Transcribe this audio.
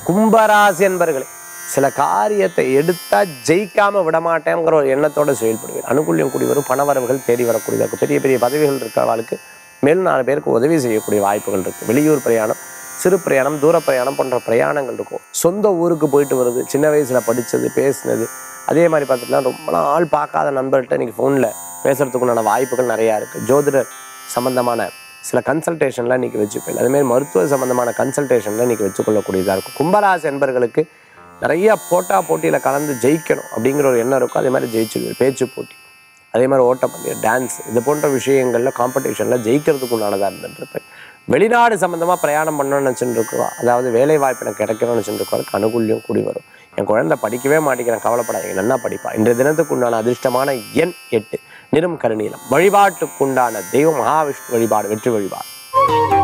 கும்பராசி என்பர்களே சில காரியத்தை எடுத்தா ஜெயிக்காம விடமாட்டேங்கிற ஒரு எண்ணத்தோட செயல்படுவேன் அனுகூல்யம் கூடி வரும் பணவரவுகள் தேடி வரக்கூடியதாக இருக்கும் பெரிய பெரிய பதவிகள் இருக்கிறவர்களுக்கு மேலும் நாலு பேருக்கு உதவி செய்யக்கூடிய வாய்ப்புகள் இருக்கு வெளியூர் பிரயாணம் சிறு பிரயாணம் தூர பிரயாணம் போன்ற பிரயாணங்கள் இருக்கும் சொந்த ஊருக்கு போயிட்டு வருது சின்ன வயசுல படிச்சது பேசினது அதே மாதிரி பார்த்துட்டுனா ரொம்ப நாள் பார்க்காத நண்பர்கிட்ட இன்னைக்கு ஃபோனில் பேசுறதுக்குண்டான வாய்ப்புகள் நிறையா இருக்குது ஜோதிடர் சம்பந்தமான சில கன்சல்டேஷன்லாம் இன்றைக்கி வச்சுப்பேன் அதேமாதிரி மருத்துவ சம்பந்தமான கன்சல்டேஷன்லாம் இன்றைக்கி வச்சுக்கொள்ளக்கூடியதாக இருக்கும் கும்பராசி என்பர்களுக்கு நிறைய போட்டா போட்டியில் கலந்து ஜெயிக்கணும் அப்படிங்கிற ஒரு எண்ணம் இருக்கும் அதே மாதிரி ஜெயிச்சு பேச்சு போட்டி அதே மாதிரி ஓட்டப்பந்தயம் டான்ஸ் இது போன்ற விஷயங்களில் காம்படிஷனில் ஜெயிக்கிறதுக்கு உண்டானதாக இருந்துருப்பேன் வெளிநாடு சம்மந்தமாக பிரயாணம் பண்ணணும்னு நினச்சிட்டு இருக்கோம் அதாவது வேலை வாய்ப்பு எனக்கு கிடைக்கணும்னு நினச்சிட்டு இருக்கோம் அனுகூல்யம் கூடி வரும் என் குழந்தை படிக்கவே மாட்டேங்கிறேன் கவலைப்படாதீங்க நல்லா படிப்பா இன்றைய தினத்துக்கு உண்டான அதிர்ஷ்டமான எண் எட்டு நிறம் கருநீலம் வழிபாட்டுக்குண்டான தெய்வம் மகாவிஷ்ணு வழிபாடு வெற்றி வழிபாடு